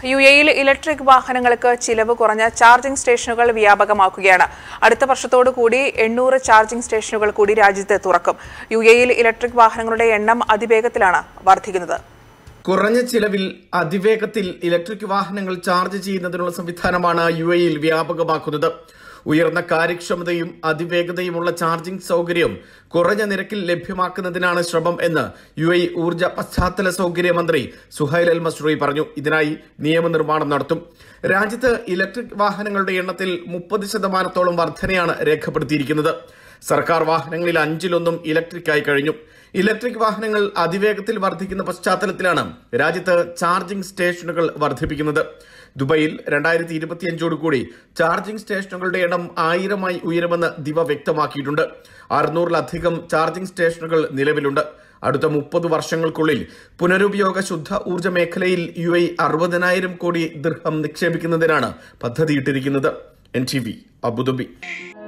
U എയിൽ electric വാഹനങ്ങൾക്ക് ചിലവ് കുറഞ്ഞ ചാർജിംഗ് സ്റ്റേഷനുകൾ വ്യാപകമാക്കുകയാണ് അടുത്ത വർഷത്തോടു കൂടി എണ്ണൂറ് ചാർജിംഗ് സ്റ്റേഷനുകൾ കൂടി രാജ്യത്ത് തുറക്കും യു എയിൽ ഇലക്ട്രിക് വാഹനങ്ങളുടെ എണ്ണം അതിവേഗത്തിലാണ് വർദ്ധിക്കുന്നത് കുറഞ്ഞ ചിലവിൽ അതിവേഗത്തിൽ ഇലക്ട്രിക് വാഹനങ്ങൾ ചാർജ് ചെയ്യുന്നതിനുള്ള സംവിധാനമാണ് യു എയിൽ വ്യാപകമാക്കുന്നത് ഉയർന്ന കാര്യക്ഷമതയും അതിവേഗതയുമുള്ള ചാർജിംഗ് സൗകര്യം കുറഞ്ഞ നിരക്കിൽ ലഭ്യമാക്കുന്നതിനാണ് ശ്രമം എന്ന് യു എ ഊർജ പശ്ചാത്തല സൗകര്യ മന്ത്രി സുഹൈൽ അൽ മസ്റൂയി പറഞ്ഞു ഇതിനായി നിയമനിർമ്മാണം നടത്തും രാജ്യത്ത് ഇലക്ട്രിക് വാഹനങ്ങളുടെ എണ്ണത്തിൽ മുപ്പത് ശതമാനത്തോളം വർധനയാണ് രേഖപ്പെടുത്തിയിരിക്കുന്നത് സർക്കാർ വാഹനങ്ങളിൽ അഞ്ചിലൊന്നും ഇലക്ട്രിക് ആയി കഴിഞ്ഞു ഇലക്ട്രിക് വാഹനങ്ങൾ അതിവേഗത്തിൽ വർദ്ധിക്കുന്ന പശ്ചാത്തലത്തിലാണ് രാജ്യത്ത് ചാർജിംഗ് സ്റ്റേഷനുകൾ വർദ്ധിപ്പിക്കുന്നത് ദുബൈയിൽ രണ്ടായിരത്തി ഇരുപത്തിയഞ്ചോട് കൂടി ചാർജിംഗ് സ്റ്റേഷനുകളുടെ എണ്ണം ആയിരമായി ഉയരുമെന്ന് ദിവ വ്യക്തമാക്കിയിട്ടുണ്ട് അറുന്നൂറിലധികം ചാർജിംഗ് സ്റ്റേഷനുകൾ നിലവിലുണ്ട് അടുത്ത മുപ്പത് വർഷങ്ങൾക്കുള്ളിൽ പുനരുപയോഗ ശുദ്ധ ഊർജ്ജ മേഖലയിൽ യു ഐ അറുപതിനായിരം കോടി ദൃഹം നിക്ഷേപിക്കുന്നതിനാണ് പദ്ധതിയിട്ടിരിക്കുന്നത് എൻ ടി വി അബുദാബി